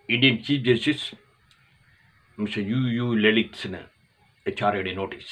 Indian chief justice mister U U ലളിത്സിന് H R ഐയുടെ notice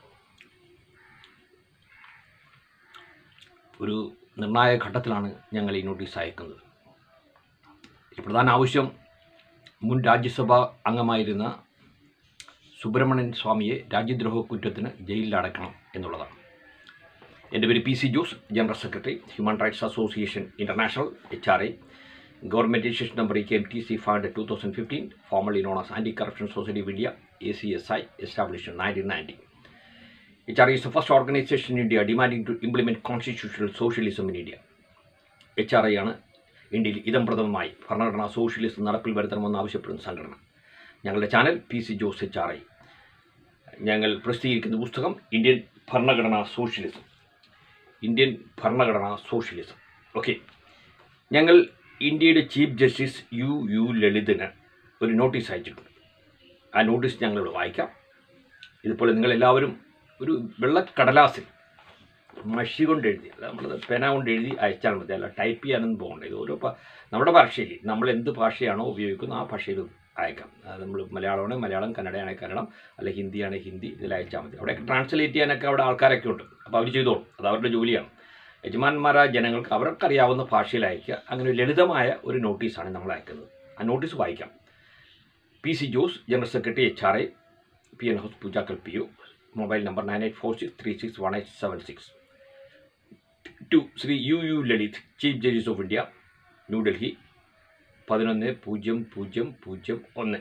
ഒരു നിർണായക ഘട്ടത്തിലാണ് ഞങ്ങൾ ഈ നോട്ടീസ് അയക്കുന്നത് ഈ പ്രധാന ആവശ്യം മുൻ രാജ്യസഭാ അംഗമായിരുന്ന സുബ്രഹ്മണ്യൻ സ്വാമിയെ രാജ്യദ്രോഹ കുറ്റത്തിന് ജയിലിൽ അടക്കണം എന്നുള്ളതാണ് എൻ്റെ പേര് P C Jose general secretary human rights association international H R I government registration number K M T C five two thousand fifteen formerly known as anti corruption society of India A C S I established nineteen ninety H R is the first organisation in India demanding to implement constitutional socialism in India H R I ആണ് ഇന്ത്യയിൽ ഇതംപ്രദമായി ഭരണഘടനാ socialism നടപ്പിൽ വരുത്തണമെന്ന് ആവശ്യപ്പെടുന്ന സംഘടന ഞങ്ങളുടെ channel P C Jose H R I ഞങ്ങൾ പ്രസിദ്ധീകരിക്കുന്ന പുസ്തകം ഇന്ത്യൻ ഭരണഘടനാ സോഷ്യലിസം ഇന്ത്യൻ ഭരണഘടനാ സോഷ്യലിസം ഓക്കെ ഞങ്ങൾ ഇന്ത്യയുടെ ചീഫ് ജസ്റ്റിസ് യു യു ലളിതിന് ഒരു നോട്ടീസ് അയച്ചിട്ടുണ്ട് ആ നോട്ടീസ് ഞങ്ങളിവിടെ വായിക്കാം ഇതുപോലെ നിങ്ങളെല്ലാവരും ഒരു വെള്ളക്കടലാസിൽ മഷി കൊണ്ട് എഴുതി അല്ല നമ്മൾ പെന കൊണ്ട് എഴുതി അയച്ചാൽ മതി അല്ല ടൈപ്പ് ചെയ്യാനൊന്നും പോകണ്ട ഇത് ഓരോ ഭാ- നമ്മുടെ ഭാഷയിൽ നമ്മൾ എന്ത് ഭാഷയാണോ ഉപയോഗിക്കുന്നത് ആ ഭാഷയിൽ അയക്കാം അത് നമ്മൾ മലയാളമാണെങ്കിൽ മലയാളം കന്നഡയാണെങ്കിൽ കന്നഡം അല്ലെ ഹിന്ദിയാണെങ്കിൽ ഹിന്ദി ഇതിൽ അയച്ചാൽ മതി അവിടെയൊക്കെ ട്രാൻസ്ലേറ്റ് ചെയ്യാനൊക്കെ അവിടെ ആൾക്കാരൊക്കെ ഉണ്ട് അപ്പോൾ അവർ ചെയ്തോളും അത് അവരുടെ ജോലിയാണ് യജമാന്മാരായ ജനങ്ങൾക്ക് അവർക്കറിയാവുന്ന ഭാഷയിൽ അയക്കുക അങ്ങനെ ഒരു ലളിതമായ ഒരു നോട്ടീസാണ് നമ്മൾ അയക്കുന്നത് ആ നോട്ടീസ് വായിക്കാം P C Jose general secretary H R I P N house Poojakkal P O mobile number nine eight four six three six one eight seven six two Shri U U Lalit chief justice of India New Delhi പതിനൊന്ന് പൂജ്യം പൂജ്യം പൂജ്യം ഒന്ന്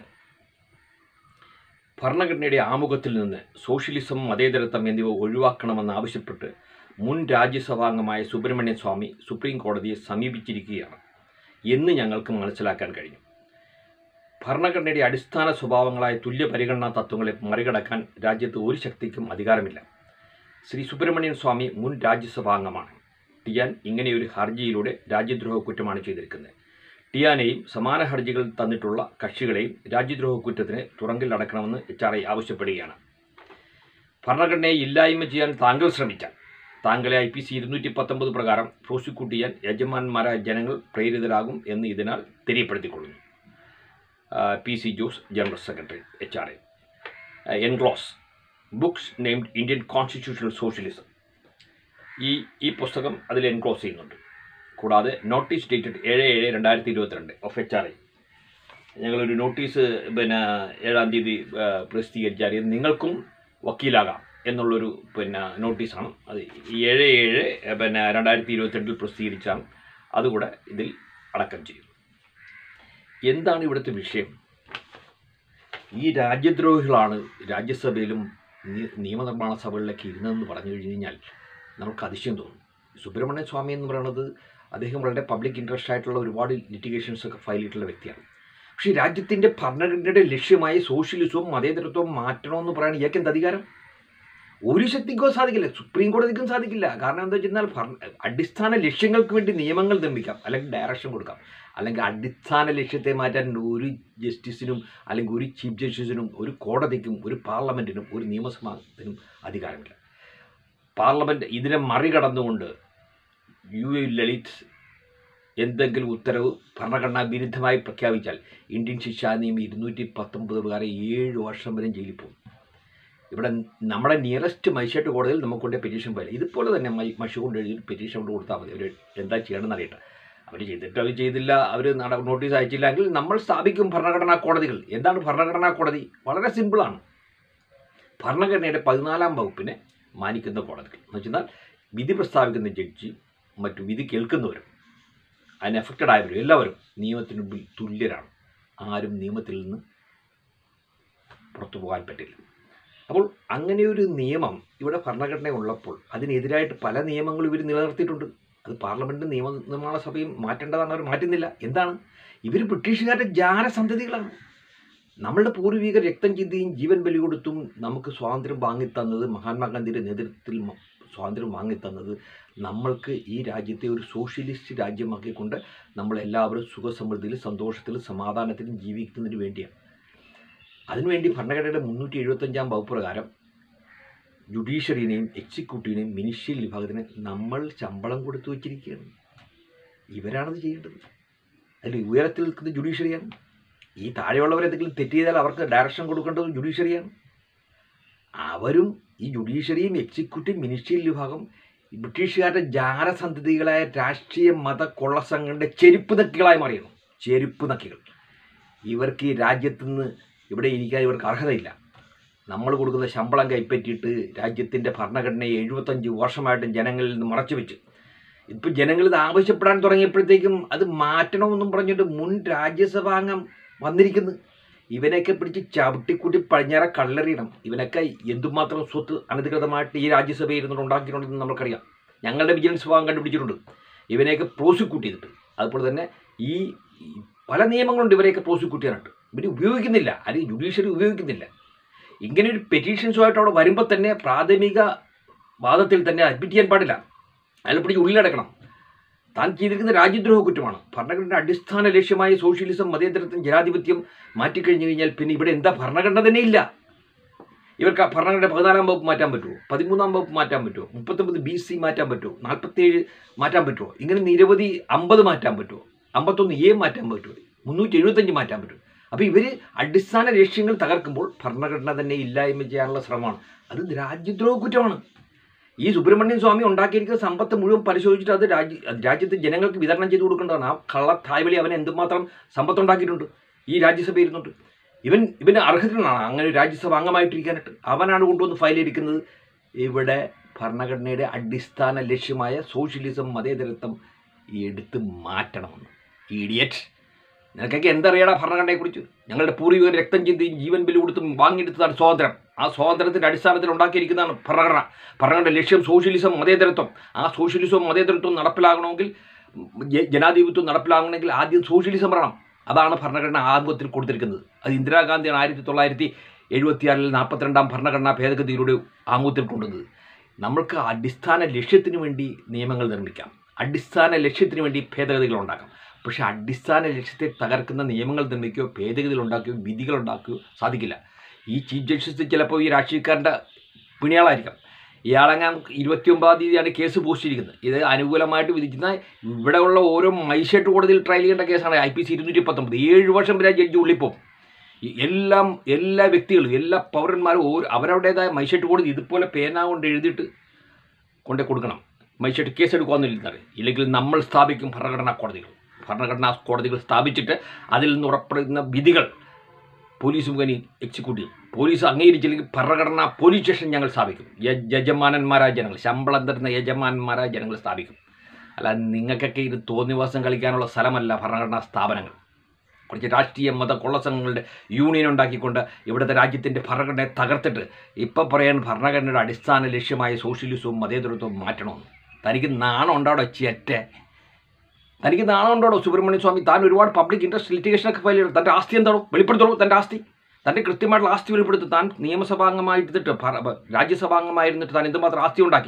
ഭരണഘടനയുടെ ആമുഖത്തിൽ നിന്ന് socialism മതേതരത്വം എന്നിവ ഒഴിവാക്കണമെന്ന് ആവശ്യപ്പെട്ട് മുൻ രാജ്യസഭാംഗമായ സുബ്രഹ്മണ്യൻ സ്വാമി സുപ്രീം കോടതിയെ സമീപിച്ചിരിക്കുകയാണ് എന്ന് ഞങ്ങൾക്ക് മനസ്സിലാക്കാൻ കഴിഞ്ഞു ഭരണഘടനയുടെ അടിസ്ഥാന സ്വഭാവങ്ങളായ തുല്യ പരിഗണനാ തത്വങ്ങളെ മറികടക്കാൻ രാജ്യത്ത് ഒരു ശക്തിക്കും അധികാരമില്ല ശ്രീ സുബ്രഹ്മണ്യൻ സ്വാമി മുൻ രാജ്യസഭാംഗമാണ് ടിയാൻ ഇങ്ങനെയൊരു ഹർജിയിലൂടെ രാജ്യദ്രോഹ കുറ്റമാണ് ചെയ്തിരിക്കുന്നത് ടിയാനെയും സമാന ഹർജികൾ തന്നിട്ടുള്ള കക്ഷികളെയും രാജ്യദ്രോഹ കുറ്റത്തിന് തുറങ്കിൽ അടക്കണമെന്ന് എച്ച് ആർ ഐ ആവശ്യപ്പെടുകയാണ് ഭരണഘടനയെ ഇല്ലായ്മ ചെയ്യാൻ താങ്കൾ ശ്രമിച്ചാൽ താങ്കളെ ഐ പി സി ഇരുന്നൂറ്റി പത്തൊമ്പത് പ്രകാരം പ്രോസിക്യൂട്ട് ചെയ്യാൻ യജമാന്മാരായ ജനങ്ങൾ പ്രേരിതരാകും എന്ന് ഇതിനാൽ തെரியപ്പെടുത്തിക്കൊള്ളുന്നു P C Jose general secretary H R I enclose books named Indian constitutional socialism ഈ ഈ പുസ്തകം അതിൽ എൻക്ലോസ് ചെയ്യുന്നുണ്ട് കൂടാതെ നോട്ടീസ് ഡേറ്റഡ് ഏഴ് ഏഴ് രണ്ടായിരത്തി ഇരുപത്തിരണ്ട് ഓഫ് എച്ച് ആർ ഐ ഞങ്ങളൊരു നോട്ടീസ് പിന്നെ ഏഴാം തീയതി ആ, പ്രസിദ്ധീകരിച്ചാൽ ഇത് നിങ്ങൾക്കും വക്കീലാകാം എന്നുള്ളൊരു പിന്നെ നോട്ടീസാണ് അത് ഈ ഏഴ് ഏഴ് പിന്നെ രണ്ടായിരത്തി ഇരുപത്തിരണ്ടിൽ പ്രസിദ്ധീകരിച്ചാണ് അതുകൂടെ ഇതിൽ അടക്കം ചെയ്യും എന്താണ് ഇവിടുത്തെ വിഷയം ഈ രാജ്യദ്രോഹികളാണ് രാജ്യസഭയിലും നി- നിയമനിർമ്മാണ സഭകളിലൊക്കെ ഇരുന്നതെന്ന് പറഞ്ഞു കഴിഞ്ഞ് കഴിഞ്ഞാൽ നമുക്ക് അതിശയം തോന്നും സുബ്രഹ്മണ്യ സ്വാമി എന്ന് പറയുന്നത് അദ്ദേഹം വളരെ പബ്ലിക് ഇൻട്രസ്റ്റ് ആയിട്ടുള്ള ഒരുപാട് ലിറ്റിഗേഷൻസ് ഒക്കെ ഫയൽ ചെയ്തിട്ടുള്ള വ്യക്തിയാണ് പക്ഷേ രാജ്യത്തിൻ്റെ ഭരണഘടനയുടെ ലക്ഷ്യമായി സോഷ്യലിസവും മതേതരത്വവും മാറ്റണമെന്ന് പറയാൻ ഇയാൾക്ക് എന്ത് അധികാരം ഒരു ശക്തിക്കോ സാധിക്കില്ല സുപ്രീം കോടതിക്കും സാധിക്കില്ല കാരണം എന്താ വെച്ചാൽ ഭരണ അടിസ്ഥാന ലക്ഷ്യങ്ങൾക്ക് വേണ്ടി നിയമങ്ങൾ നിർമ്മിക്കാം അല്ലെങ്കിൽ ഡയറക്ഷൻ കൊടുക്കാം അല്ലെങ്കിൽ അടിസ്ഥാന ലക്ഷ്യത്തെ മാറ്റാൻ ഒരു ജസ്റ്റിസിനും അല്ലെങ്കിൽ ഒരു ചീഫ് ജസ്റ്റിസിനും ഒരു കോടതിക്കും ഒരു പാർലമെൻറ്റിനും ഒരു നിയമസഭത്തിനും അധികാരമില്ല പാർലമെൻറ്റ് ഇതിനെ മറികടന്നുകൊണ്ട് യു എ ലളിത് എന്തെങ്കിലും ഉത്തരവ് ഭരണഘടനാ വിരുദ്ധമായി പ്രഖ്യാപിച്ചാൽ ഇന്ത്യൻ ശിക്ഷാ നിയമം ഇരുന്നൂറ്റി പത്തൊമ്പത് പ്രകാരം ഏഴ് വർഷം വരെ ജയിലിൽ പോകും ഇവിടെ നമ്മുടെ നിയറസ്റ്റ് മജിസ്ട്രേറ്റ് കോടതിയിൽ നമുക്ക് കൊണ്ട് പെറ്റീഷൻ പോലെ ഇതുപോലെ തന്നെ മൈ മഷി കൊണ്ട് എഴുതി പെറ്റീഷൻ കൊണ്ട് കൊടുത്താൽ മതി അവർ എന്താ ചെയ്യണമെന്ന് അറിയട്ടെ അവർ ചെയ്തിട്ട് അവർ ചെയ്തില്ല അവർ നട നോട്ടീസ് അയച്ചില്ലെങ്കിൽ നമ്മൾ സ്ഥാപിക്കും ഭരണഘടനാ കോടതികൾ എന്താണ് ഭരണഘടനാ കോടതി വളരെ സിമ്പിളാണ് ഭരണഘടനയുടെ പതിനാലാം വകുപ്പിനെ മാനിക്കുന്ന കോടതികൾ എന്ന് വെച്ചാൽ വിധി പ്രസ്താവിക്കുന്ന ജഡ്ജി മറ്റു വിധി കേൾക്കുന്നവരും അതിന് എഫക്റ്റഡ് ആയവരും എല്ലാവരും നിയമത്തിന് മുമ്പിൽ തുല്യരാണ് ആരും നിയമത്തിൽ നിന്ന് പുറത്തു പോകാൻ പറ്റില്ല അപ്പോൾ അങ്ങനെ ഒരു നിയമം ഇവിടെ ഭരണഘടന ഉള്ളപ്പോൾ അതിനെതിരായിട്ട് പല നിയമങ്ങളും ഇവർ നിലനിർത്തിയിട്ടുണ്ട് അത് പാർലമെൻറ്റും നിയമ നിർമ്മാണ സഭയും മാറ്റേണ്ടതാണ് അവർ മാറ്റുന്നില്ല എന്താണ് ഇവർ ബ്രിട്ടീഷുകാരുടെ ജാരസന്തതികളാണ് നമ്മളുടെ പൂർവികർ രക്തം ചിന്തിയും ജീവൻ ബലി കൊടുത്തും നമുക്ക് സ്വാതന്ത്ര്യം വാങ്ങിത്തന്നത് മഹാത്മാഗാന്ധിയുടെ നേതൃത്വത്തിൽ മ- സ്വാതന്ത്ര്യം വാങ്ങിത്തന്നത് നമ്മൾക്ക് ഈ രാജ്യത്തെ ഒരു സോഷ്യലിസ്റ്റ് രാജ്യമാക്കിക്കൊണ്ട് നമ്മളെല്ലാവരും സുഖസമൃദ്ധിയിലും സന്തോഷത്തിലും സമാധാനത്തിലും ജീവിക്കുന്നതിന് വേണ്ടിയാണ് അതിനുവേണ്ടി ഭരണഘടനയുടെ മുന്നൂറ്റി എഴുപത്തഞ്ചാം വകുപ്പ് പ്രകാരം ജുഡീഷ്യറിനെയും എക്സിക്യൂട്ടീവിനെയും മിനിഷ്യൽ വിഭാഗത്തിന് നമ്മൾ ശമ്പളം കൊടുത്തു വച്ചിരിക്കുകയാണ് ഇവരാണത് ചെയ്യേണ്ടത് അതിൽ ഉയരത്തിൽ നിൽക്കുന്ന ജുഡീഷ്യറിയാണ് ഈ താഴെയുള്ളവർ എന്തെങ്കിലും തെറ്റ് ചെയ്താൽ അവർക്ക് ഡയറക്ഷൻ കൊടുക്കേണ്ടത് ജുഡീഷ്യറിയാണ് അവരും ഈ ജുഡീഷ്യറിയും എക്സിക്യൂട്ടീവ് മിനിസ്ട്രിയൽ വിഭാഗം ഈ ബ്രിട്ടീഷുകാരുടെ ജാരസന്ധതികളായ രാഷ്ട്രീയ മത കൊള്ളസംഘങ്ങളുടെ ചെരുപ്പ് നക്കികളായി മാറിയിരുന്നു ചെരുപ്പ് നക്കികൾ ഇവർക്ക് ഈ രാജ്യത്തുനിന്ന് ഇവിടെ ഇരിക്കാൻ ഇവർക്ക് അർഹതയില്ല നമ്മൾ കൊടുക്കുന്ന ശമ്പളം കൈപ്പറ്റിയിട്ട് രാജ്യത്തിൻ്റെ ഭരണഘടനയെ എഴുപത്തഞ്ച് വർഷമായിട്ടും ജനങ്ങളിൽ നിന്ന് മറച്ചു വെച്ച് ഇപ്പം ജനങ്ങൾ ഇത് ആവശ്യപ്പെടാൻ തുടങ്ങിയപ്പോഴത്തേക്കും അത് മാറ്റണമെന്നും പറഞ്ഞിട്ട് മുൻ രാജ്യസഭാംഗം വന്നിരിക്കുന്നു ഇവനെയൊക്കെ പിടിച്ച് ചവിട്ടിക്കൂട്ടി പടിഞ്ഞാറ കള്ളറിയണം ഇവനൊക്കെ എന്തുമാത്രം സ്വത്ത് അനധികൃതമായിട്ട് ഈ രാജ്യസഭയിൽ ഇരുന്നുകൊണ്ട് ഉണ്ടാക്കിയിട്ടുണ്ടെന്ന് നമുക്കറിയാം ഞങ്ങളുടെ വിജിലൻസ് വിഭാഗം കണ്ടുപിടിച്ചിട്ടുണ്ട് ഇവനെയൊക്കെ പ്രോസിക്യൂട്ട് ചെയ്തിട്ട് അതുപോലെ തന്നെ ഈ ഈ പല നിയമങ്ങളുണ്ട് ഇവരെയൊക്കെ പ്രോസിക്യൂട്ട് ചെയ്യാനായിട്ട് ഇവർ ഉപയോഗിക്കുന്നില്ല അല്ലെങ്കിൽ ജുഡീഷ്യറി ഉപയോഗിക്കുന്നില്ല ഇങ്ങനെ ഒരു പെറ്റീഷൻസുമായിട്ട് അവിടെ വരുമ്പോൾ തന്നെ പ്രാഥമിക വാദത്തിൽ തന്നെ അഡ്മിറ്റ് ചെയ്യാൻ പാടില്ല അയാൾ പിടിച്ച് ഉള്ളിലടക്കണം താൻ ചെയ്തിരിക്കുന്ന രാജ്യദ്രോഹ കുറ്റമാണ് ഭരണഘടനയുടെ അടിസ്ഥാന ലക്ഷ്യമായ സോഷ്യലിസം മതേതരത്വം ജനാധിപത്യം മാറ്റിക്കഴിഞ്ഞു കഴിഞ്ഞാൽ പിന്നെ ഇവിടെ എന്താ ഭരണഘടന തന്നെ ഇല്ല ഇവർക്ക് ആ ഭരണഘടന പതിനാലാം വകുപ്പ് മാറ്റാൻ പറ്റുമോ പതിമൂന്നാം വകുപ്പ് മാറ്റാൻ പറ്റുമോ മുപ്പത്തൊമ്പത് ബി സി മാറ്റാൻ പറ്റുമോ നാൽപ്പത്തേഴ് മാറ്റാൻ പറ്റുമോ ഇങ്ങനെ നിരവധി അമ്പത് മാറ്റാൻ പറ്റുമോ അമ്പത്തൊന്ന് എ മാറ്റാൻ പറ്റുമോ മുന്നൂറ്റി എഴുപത്തഞ്ച് മാറ്റാൻ പറ്റുമോ അപ്പോൾ ഇവർ അടിസ്ഥാന ലക്ഷ്യങ്ങൾ തകർക്കുമ്പോൾ ഭരണഘടന തന്നെ ഇല്ലായ്മ ചെയ്യാനുള്ള ശ്രമമാണ് അത് രാജ്യദ്രോഹ കുറ്റമാണ് ഈ സുബ്രഹ്മണ്യൻ സ്വാമി ഉണ്ടാക്കിയിരിക്കുന്ന സമ്പത്ത് മുഴുവൻ പരിശോധിച്ചിട്ട് അത് രാജ്യ അത് രാജ്യത്തെ ജനങ്ങൾക്ക് വിതരണം ചെയ്ത് കൊടുക്കേണ്ടതാണ് ആ കള്ള തായ്വളി അവൻ എന്തുമാത്രം സമ്പത്ത് ഉണ്ടാക്കിയിട്ടുണ്ട് ഈ രാജ്യസഭ ഇരുന്നുണ്ട് ഇവൻ ഇവന് അർഹതനാണ് അങ്ങനെ ഒരു രാജ്യസഭ അംഗമായിട്ടിരിക്കാനായിട്ട് അവനാണ് കൊണ്ടുവന്ന് ഫയൽ ഇരിക്കുന്നത് ഇവിടെ ഭരണഘടനയുടെ അടിസ്ഥാന ലക്ഷ്യമായ സോഷ്യലിസം മതേതരത്വം എടുത്ത് മാറ്റണമെന്ന് ഇഡിയറ്റ് നിനക്കൊക്കെ എന്തറിയടാ ഭരണഘടനയെക്കുറിച്ച് ഞങ്ങളുടെ പൂർവികർ രക്തം ചിന്തിയും ജീവൻ ബലി കൊടുത്തും വാങ്ങിയെടുത്തതാണ് സ്വാതന്ത്ര്യം ആ സ്വാതന്ത്ര്യത്തിൻ്റെ അടിസ്ഥാനത്തിൽ ഉണ്ടാക്കിയിരിക്കുന്നതാണ് ഭരണഘടന ഭരണഘടന ലക്ഷ്യം സോഷ്യലിസം മതേതരത്വം ആ സോഷ്യലിസവും മതേതരത്വം നടപ്പിലാകണമെങ്കിൽ ജ- ജനാധിപത്യം നടപ്പിലാകണമെങ്കിൽ ആദ്യം സോഷ്യലിസം വരണം അതാണ് ഭരണഘടന ആമുഖത്തിൽ കൊടുത്തിരിക്കുന്നത് അത് ഇന്ദിരാഗാന്ധിയാണ് ആയിരത്തി തൊള്ളായിരത്തി എഴുപത്തിയാറിൽ നാൽപ്പത്തിരണ്ടാം ഭരണഘടനാ ഭേദഗതിയിലൂടെ ആമുഖത്തിൽ കൊണ്ടുവന്നത് നമ്മൾക്ക് അടിസ്ഥാന ലക്ഷ്യത്തിന് വേണ്ടി നിയമങ്ങൾ നിർമ്മിക്കാം അടിസ്ഥാന ലക്ഷ്യത്തിന് വേണ്ടി ഭേദഗതികൾ ഉണ്ടാക്കാം പക്ഷേ അടിസ്ഥാന ലക്ഷ്യത്തെ തകർക്കുന്ന നിയമങ്ങൾ നിർമ്മിക്കുകയോ ഭേദഗതികൾ ഉണ്ടാക്കുകയോ വിധികൾ ഉണ്ടാക്കുകയോ സാധിക്കില്ല ഈ ചീഫ് ജസ്റ്റിസ് ചിലപ്പോൾ ഈ രാഷ്ട്രീയക്കാരൻ്റെ പിണിയാളായിരിക്കാം ഇയാളെങ്ങാൻ ഇരുപത്തിയൊമ്പതാം തീയതിയാണ് കേസ് പോസ്റ്റ് ചെയ്തിരിക്കുന്നത് ഇത് അനുകൂലമായിട്ട് വിധിക്കുന്ന ഇവിടെയുള്ള ഓരോ മൈഷേട്ട് കോടതിയിൽ ട്രയൽ ചെയ്യേണ്ട കേസാണ് ഐ പി സി ഇരുന്നൂറ്റി പത്തൊമ്പത് ഏഴ് വർഷം വരെ ആ ജഡ്ജി ഉള്ളിപ്പോവും ഈ എല്ലാം എല്ലാ വ്യക്തികളും എല്ലാ പൗരന്മാരും ഓരോ അവരവരുടേതായ മൈഷേട്ട് കോടതി ഇതുപോലെ പേന കൊണ്ട് എഴുതിയിട്ട് കൊണ്ടേ കൊടുക്കണം മൈഷേട്ട് കേസ് എടുക്കുമെന്നില്ലെന്നറി ഇല്ലെങ്കിൽ നമ്മൾ സ്ഥാപിക്കും ഭരണഘടനാ കോടതികൾ ഭരണഘടനാ കോടതികൾ സ്ഥാപിച്ചിട്ട് അതിൽ നിന്ന് ഉറപ്പെടുന്ന വിധികൾ പോലീസ് മുഖേന എക്സിക്യൂട്ട് ചെയ്യും പോലീസ് അംഗീകരിച്ചില്ലെങ്കിൽ ഭരണഘടനാ പോലീസ് സ്റ്റേഷൻ ഞങ്ങൾ സ്ഥാപിക്കും യ- യജമാനന്മാരായ ജനങ്ങൾ ശമ്പളം തരുന്ന യജമാനന്മാരായ ജനങ്ങൾ സ്ഥാപിക്കും അല്ല നിങ്ങൾക്കൊക്കെ ഇത് തോന്നിവാസം കളിക്കാനുള്ള സ്ഥലമല്ല ഭരണഘടനാ സ്ഥാപനങ്ങൾ കുറച്ച് രാഷ്ട്രീയ മത കൊള്ളസംഘങ്ങളുടെ യൂണിയൻ ഉണ്ടാക്കിക്കൊണ്ട് ഇവിടുത്തെ രാജ്യത്തിൻ്റെ ഭരണഘടനയെ തകർത്തിട്ട് ഇപ്പം പറയാൻ ഭരണഘടനയുടെ അടിസ്ഥാന ലക്ഷ്യമായ സോഷ്യലിസവും മതേതരത്വവും മാറ്റണമെന്ന് തനിക്ക് നാണം ഉണ്ടാടോ ചെറ്റെ തനിക്ക് നാണം ഉണ്ടോടോ സുബ്രഹ്മണ്യ സ്വാമി താൻ ഒരുപാട് പബ്ലിക് ഇൻട്രസ്റ്റ് ലിറ്റിഗേഷനൊക്കെ ഫയൽ ചെയ്തു തൻ്റെ ആസ്തി എന്താണോ വെളിപ്പെടുത്തോളൂ തൻ്റെ ആസ്തി തൻ്റെ കൃത്യമായിട്ടുള്ള ആസ്തി വെളിപ്പെടുത്തി താൻ നിയമസഭാംഗമായിരുന്നിട്ട് ഭര- ഭ- രാജ്യസഭാംഗമായിരുന്നിട്ട് താൻ എന്തുമാത്രം ആസ്തി ഉണ്ടാക്കി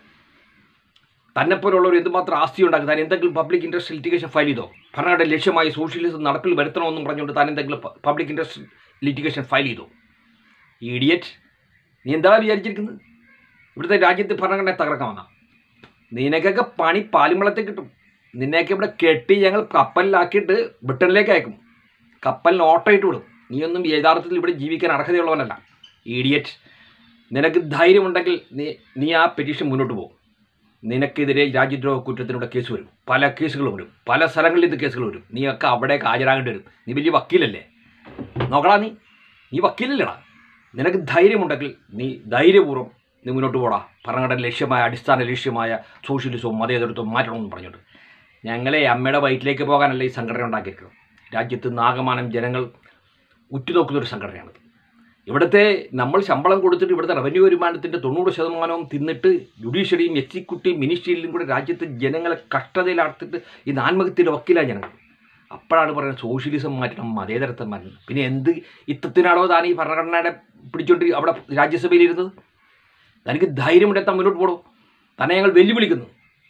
തന്നെപ്പോലുള്ളവർ എന്തുമാത്രം ആസ്തി ഉണ്ടാക്കി താൻ എന്തെങ്കിലും പബ്ലിക് ഇൻട്രസ്റ്റ് ലിറ്റിഗേഷൻ ഫയൽ ചെയ്തോ ഭരണഘടന ലക്ഷ്യമായി സോഷ്യലിസം നടപ്പിൽ വരുത്തണമെന്നും പറഞ്ഞുകൊണ്ട് താൻ എന്തെങ്കിലും പബ്ലിക് ഇൻട്രസ്റ്റ് ലിറ്റിഗേഷൻ ഫയൽ ചെയ്തോ ഇഡിയറ്റ് നീ എന്താണ് വിചാരിച്ചിരിക്കുന്നത് ഇവിടുത്തെ രാജ്യത്ത് ഭരണഘടനയെ തകർക്കാമെന്നാ നിനക്കൊക്കെ പണി പാലിമളത്തിൽ കിട്ടും നിന്നെയൊക്കെ ഇവിടെ കെട്ടി ഞങ്ങൾ കപ്പലിലാക്കിയിട്ട് ബ്രിട്ടനിലേക്ക് അയക്കും കപ്പലിന് ഓട്ടയിട്ട് വിടും നീയൊന്നും യഥാർത്ഥത്തിൽ ഇവിടെ ജീവിക്കാൻ അർഹതയുള്ളവനല്ല ഇഡിയറ്റ് നിനക്ക് ധൈര്യമുണ്ടെങ്കിൽ നീ നീ ആ പെറ്റീഷൻ മുന്നോട്ട് പോകും നിനക്കെതിരെ രാജ്യദ്രോഹ കുറ്റത്തിലൂടെ കേസ് വരും പല കേസുകൾ വരും പല സ്ഥലങ്ങളിൽ ഇത് കേസുകൾ വരും നീയൊക്കെ അവിടേക്ക് ഹാജരാകേണ്ടി വരും നീ വലിയ വക്കീലല്ലേ നോക്കടാ നീ നീ വക്കീലല്ലടാ നിനക്ക് ധൈര്യമുണ്ടെങ്കിൽ നീ ധൈര്യപൂർവ്വം നീ മുന്നോട്ട് പോടാ ഭരണഘടന ലക്ഷ്യമായ അടിസ്ഥാന ലക്ഷ്യമായ സോഷ്യലിസവും മതേതരത്വവും മാറ്റണമെന്ന് പറഞ്ഞിട്ട് ഞങ്ങളെ അമ്മയുടെ വയറ്റിലേക്ക് പോകാനല്ല ഈ സംഘടന ഉണ്ടാക്കിയിരിക്കുന്നത് രാജ്യത്ത് നാഗമാനം ജനങ്ങൾ ഉറ്റുനോക്കുന്ന ഒരു സംഘടനയാണിത് ഇവിടുത്തെ നമ്മൾ ശമ്പളം കൊടുത്തിട്ട് ഇവിടുത്തെ റവന്യൂ വരുമാനത്തിൻ്റെ തൊണ്ണൂറ് ശതമാനവും തിന്നിട്ട് ജുഡീഷ്യറിയും എക്സിക്യൂട്ടീവ് മിനിസ്ട്രിയിലും കൂടെ രാജ്യത്തെ ജനങ്ങളെ കഷ്ടതയിലാർത്തിട്ട് ഈ നാൻമുഖത്തിൻ്റെ വക്കീലാണ് ജനങ്ങൾ അപ്പോഴാണ് പറയുന്നത് സോഷ്യലിസം മാറ്റണം മതേതരത്വം മാറ്റണം പിന്നെ എന്ത് ഇത്തത്തിനാണോ താൻ ഈ ഭരണഘടനയുടെ പിടിച്ചോണ്ട് അവിടെ രാജ്യസഭയിൽ ഇരുന്നത് തനിക്ക് ധൈര്യമുണ്ടെത്താൻ മുന്നോട്ട് പോടൂ തന്നെ ഞങ്ങൾ വെല്ലുവിളിക്കുന്നു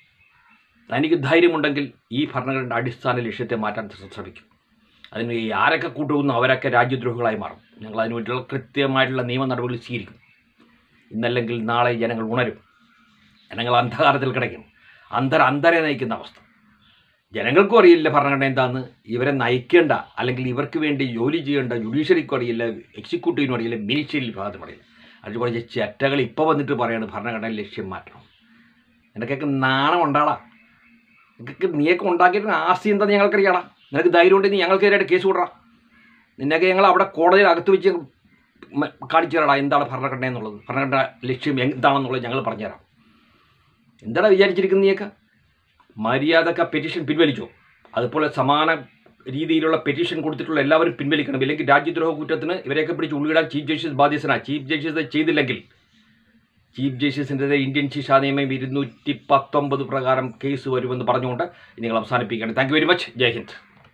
തനിക്ക് ധൈര്യമുണ്ടെങ്കിൽ ഈ ഭരണഘടനയുടെ അടിസ്ഥാന ലക്ഷ്യത്തെ മാറ്റാൻ ശ്രമിക്കും അതിന് ഈ ആരൊക്കെ കൂട്ടുന്നു അവരൊക്കെ രാജ്യദ്രോഹികളായി മാറും ഞങ്ങൾ അതിന് വേണ്ടിയുള്ള കൃത്യമായിട്ടുള്ള നിയമ നടപടികൾ സ്വീകരിക്കും ഇന്നല്ലെങ്കിൽ നാളെ ജനങ്ങൾ ഉണരും ജനങ്ങൾ അന്ധകാരത്തിൽ കിടക്കും അന്ധര അന്ധരെ നയിക്കുന്ന അവസ്ഥ ജനങ്ങൾക്കും അറിയില്ല ഭരണഘടന എന്താന്ന് ഇവരെ നയിക്കേണ്ട അല്ലെങ്കിൽ ഇവർക്ക് വേണ്ടി ജോലി ചെയ്യേണ്ട ജുഡീഷ്യറിക്കും അറിയില്ല എക്സിക്യൂട്ടീവിനും അറിയില്ല മിനിസ്ട്രിയൽ വിഭാഗത്തിനും അറിയില്ല അത് കുറച്ച് ചെറ്റകൾ ഇപ്പോൾ വന്നിട്ട് പറയാണ് ഭരണഘടന ലക്ഷ്യം മാറ്റണം നിനക്കൊക്കെ നാണം ഉണ്ടാടാ നിനക്ക് നീയൊക്കെ ഉണ്ടാക്കിയിട്ട് ആസ്തി എന്താ ഞങ്ങൾക്കറിയാടാ നിനക്ക് ധൈര്യം ഉണ്ടെങ്കിൽ ഞങ്ങൾക്കെതിരായിട്ട് കേസ് വിടറാ നിന്നൊക്കെ ഞങ്ങൾ അവിടെ കോടതിയിൽ അകത്ത് വെച്ച് മ- കാണിച്ചു തരാടാ എന്താണ് ഭരണഘടന എന്നുള്ളത് ഭരണഘടന ലക്ഷ്യം എന്താണെന്നുള്ളത് ഞങ്ങൾ പറഞ്ഞുതരാം എന്താണ് വിചാരിച്ചിരിക്കുന്നത് നീയൊക്കെ മര്യാദക്ക പെറ്റീഷൻ പിൻവലിച്ചോ അതുപോലെ സമാന രീതിയിലുള്ള പെറ്റീഷൻ കൊടുത്തിട്ടുള്ള എല്ലാവരും പിൻവലിക്കണം ഇല്ലെങ്കിൽ രാജ്യദ്രോഹ കുറ്റത്തിന് ഇവരെയൊക്കെ പിടിച്ച് ഉള്ളിടാൻ ചീഫ് ജസ്റ്റിസ് ബാധ്യസ്ഥനാണ് ചീഫ് ജസ്റ്റിസ് അത് ചെയ്തില്ലെങ്കിൽ ചീഫ് ജസ്റ്റിസിൻ്റെ ഇന്ത്യൻ ശിക്ഷാ നിയമം ഇരുന്നൂറ്റി പത്തൊമ്പത് പ്രകാരം കേസ് വരുമെന്ന് പറഞ്ഞുകൊണ്ട് നിങ്ങൾ അവസാനിപ്പിക്കുകയാണ് thank you very much Jai Hind